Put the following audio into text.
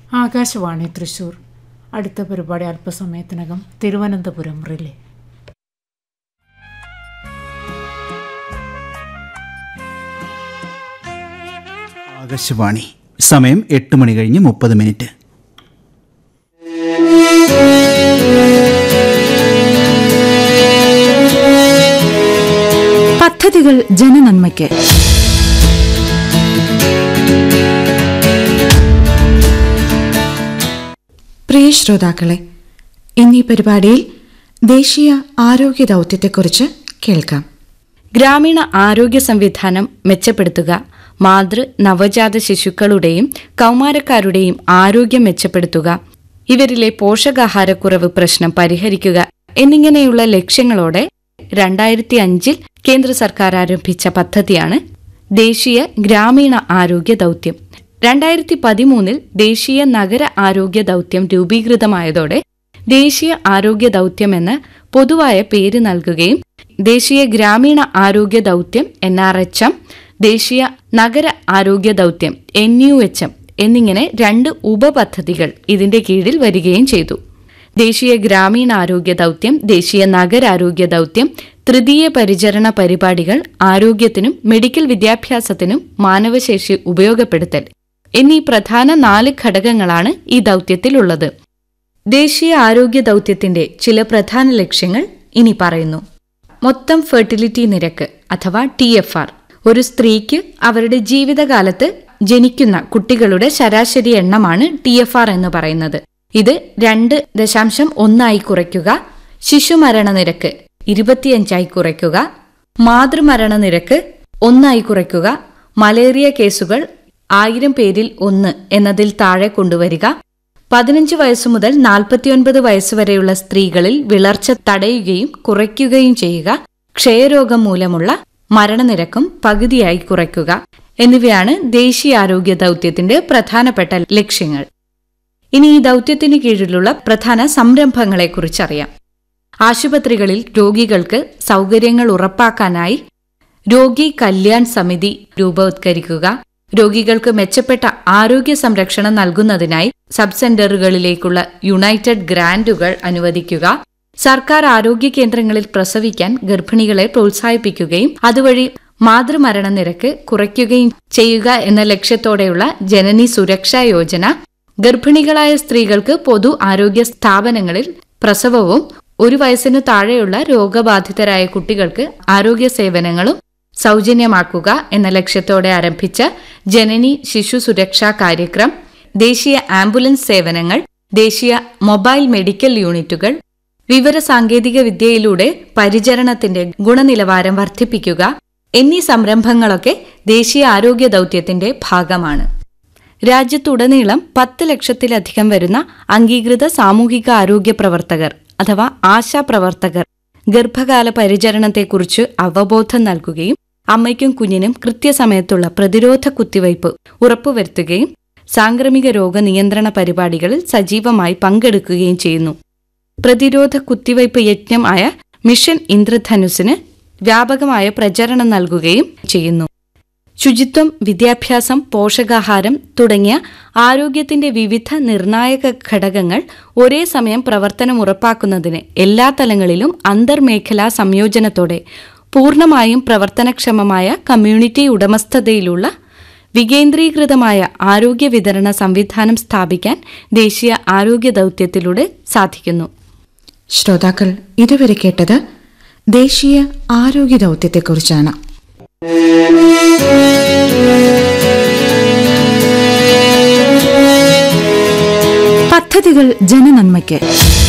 ആകാശവാണി തൃശൂർ അടുത്ത പരിപാടി അല്പസമയത്തിനകം തിരുവനന്തപുരം റിലേ ആകാശവാണി സമയം എട്ട് മണി കഴിഞ്ഞ് മുപ്പത് മിനിറ്റ് പദ്ധതികൾ ജനനന്മയ്ക്ക് പ്രിയ ശ്രോതാക്കളെ ഇന്നീ പരിപാടിയിൽ ദേശീയ ആരോഗ്യ ദൗത്യത്തെക്കുറിച്ച് കേൾക്കാം ഗ്രാമീണ ആരോഗ്യ സംവിധാനം മെച്ചപ്പെടുത്തുക മാതൃ നവജാത ശിശുക്കളുടെയും കൗമാരക്കാരുടെയും ആരോഗ്യം മെച്ചപ്പെടുത്തുക ഇവരിലെ പോഷകാഹാരക്കുറവ് പ്രശ്നം പരിഹരിക്കുക എന്നിങ്ങനെയുള്ള ലക്ഷ്യങ്ങളോടെ രണ്ടായിരത്തി അഞ്ചിൽ കേന്ദ്ര സർക്കാർ ആരംഭിച്ച പദ്ധതിയാണ് ദേശീയ ഗ്രാമീണ ആരോഗ്യ ദൗത്യം രണ്ടായിരത്തി പതിമൂന്നിൽ ദേശീയ നഗര ആരോഗ്യ ദൗത്യം രൂപീകൃതമായതോടെ ദേശീയ ആരോഗ്യ ദൗത്യം എന്ന പൊതുവായ പേര് നൽകുകയും ദേശീയ ഗ്രാമീണ ആരോഗ്യ ദൗത്യം എൻ ആർ എച്ച് എം ദേശീയ നഗര ആരോഗ്യ ദൗത്യം എൻ യു എച്ച് എം എന്നിങ്ങനെ രണ്ട് ഉപപദ്ധതികൾ ഇതിന്റെ കീഴിൽ വരികയും ചെയ്തു ദേശീയ ഗ്രാമീണ ആരോഗ്യ ദൗത്യം ദേശീയ നഗരാരോഗ്യ ദൗത്യം തൃതീയ പരിചരണ പരിപാടികൾ ആരോഗ്യത്തിനും മെഡിക്കൽ വിദ്യാഭ്യാസത്തിനും മാനവശേഷി ഉപയോഗപ്പെടുത്തൽ എന്നീ പ്രധാന നാല് ഘടകങ്ങളാണ് ഈ ദൗത്യത്തിലുള്ളത് ദേശീയ ആരോഗ്യ ദൗത്യത്തിന്റെ ചില പ്രധാന ലക്ഷ്യങ്ങൾ ഇനി പറയുന്നു മൊത്തം ഫെർട്ടിലിറ്റി നിരക്ക് അഥവാ ടി എഫ് ആർ ഒരു സ്ത്രീക്ക് അവരുടെ ജീവിതകാലത്ത് ജനിക്കുന്ന കുട്ടികളുടെ ശരാശരി എണ്ണമാണ് ടി എഫ് ആർ എന്ന് പറയുന്നത് ഇത് രണ്ട് ദശാംശം ഒന്നായി കുറയ്ക്കുക ശിശുമരണ നിരക്ക് ഇരുപത്തിയഞ്ചായി കുറയ്ക്കുക മാതൃമരണ നിരക്ക് ഒന്നായി കുറയ്ക്കുക മലേറിയ കേസുകൾ ആയിരം പേരിൽ ഒന്ന് എന്നതിൽ താഴെ കൊണ്ടുവരിക പതിനഞ്ച് വയസ്സു മുതൽ നാൽപ്പത്തിയൊൻപത് വയസ്സുവരെയുള്ള സ്ത്രീകളിൽ വിളർച്ച തടയുകയും കുറയ്ക്കുകയും ചെയ്യുക ക്ഷയരോഗം മൂലമുള്ള മരണനിരക്കും പകുതിയായി കുറയ്ക്കുക എന്നിവയാണ് ദേശീയ ആരോഗ്യ ദൗത്യത്തിന്റെ പ്രധാനപ്പെട്ട ലക്ഷ്യങ്ങൾ ഇനി ഈ ദൗത്യത്തിന് കീഴിലുള്ള പ്രധാന സംരംഭങ്ങളെക്കുറിച്ചറിയാം ആശുപത്രികളിൽ രോഗികൾക്ക് സൗകര്യങ്ങൾ ഉറപ്പാക്കാനായി രോഗി കല്യാൺ സമിതി രൂപവത്കരിക്കുക രോഗികൾക്ക് മെച്ചപ്പെട്ട ആരോഗ്യ സംരക്ഷണം നൽകുന്നതിനായി സബ് സെന്ററുകളിലേക്കുള്ള യുണൈറ്റഡ് ഗ്രാന്റുകൾ അനുവദിക്കുക സർക്കാർ ആരോഗ്യ കേന്ദ്രങ്ങളിൽ പ്രസവിക്കാൻ ഗർഭിണികളെ പ്രോത്സാഹിപ്പിക്കുകയും അതുവഴി മാതൃമരണ നിരക്ക് കുറയ്ക്കുകയും ചെയ്യുക എന്ന ലക്ഷ്യത്തോടെയുള്ള ജനനി സുരക്ഷാ യോജന ഗർഭിണികളായ സ്ത്രീകൾക്ക് പൊതു ആരോഗ്യ സ്ഥാപനങ്ങളിൽ പ്രസവവും ഒരു വയസ്സിനു താഴെയുള്ള രോഗബാധിതരായ കുട്ടികൾക്ക് ആരോഗ്യ സേവനങ്ങളും സൗജന്യമാക്കുക എന്ന ലക്ഷ്യത്തോടെ ആരംഭിച്ച ജനനി ശിശു സുരക്ഷാ കാര്യക്രം ദേശീയ ആംബുലൻസ് സേവനങ്ങൾ ദേശീയ മൊബൈൽ മെഡിക്കൽ യൂണിറ്റുകൾ വിവര സാങ്കേതിക വിദ്യയിലൂടെ പരിചരണത്തിന്റെ ഗുണനിലവാരം വർദ്ധിപ്പിക്കുക എന്നീ സംരംഭങ്ങളൊക്കെ ദേശീയ ആരോഗ്യ ദൗത്യത്തിന്റെ ഭാഗമാണ് രാജ്യത്തുടനീളം പത്ത് ലക്ഷത്തിലധികം വരുന്ന അംഗീകൃത സാമൂഹിക ആരോഗ്യ പ്രവർത്തകർ അഥവാ ആശാ പ്രവർത്തകർ ഗർഭകാല പരിചരണത്തെക്കുറിച്ച് അവബോധം നൽകുകയും അമ്മയ്ക്കും കുഞ്ഞിനും കൃത്യസമയത്തുള്ള പ്രതിരോധ കുത്തിവയ്പ് ഉറപ്പുവരുത്തുകയും സാംക്രമിക രോഗ നിയന്ത്രണ പരിപാടികളിൽ സജീവമായി പങ്കെടുക്കുകയും ചെയ്യുന്നു പ്രതിരോധ കുത്തിവയ്പ് യജ്ഞമായ മിഷൻ ഇന്ദ്രധനുസിന് വ്യാപകമായ പ്രചരണം നൽകുകയും ചെയ്യുന്നു ശുചിത്വം വിദ്യാഭ്യാസം പോഷകാഹാരം തുടങ്ങിയ ആരോഗ്യത്തിന്റെ വിവിധ നിർണായക ഘടകങ്ങൾ ഒരേ സമയം പ്രവർത്തനം ഉറപ്പാക്കുന്നതിന് എല്ലാ തലങ്ങളിലും അന്തർമേഖലാ സംയോജനത്തോടെ പൂർണ്ണമായും പ്രവർത്തനക്ഷമമായ കമ്മ്യൂണിറ്റി ഉടമസ്ഥതയിലുള്ള വികേന്ദ്രീകൃതമായ ആരോഗ്യ വിതരണ സംവിധാനം സ്ഥാപിക്കാൻ ദേശീയ ആരോഗ്യ ദൗത്യത്തിലൂടെ സാധിക്കുന്നു ശ്രോതാക്കൾ ഇതുവരെ കേട്ടത് ദേശീയ ആരോഗ്യ ദൗത്യത്തെക്കുറിച്ചാണ് പദ്ധതികൾ ജനനന്മയ്ക്ക്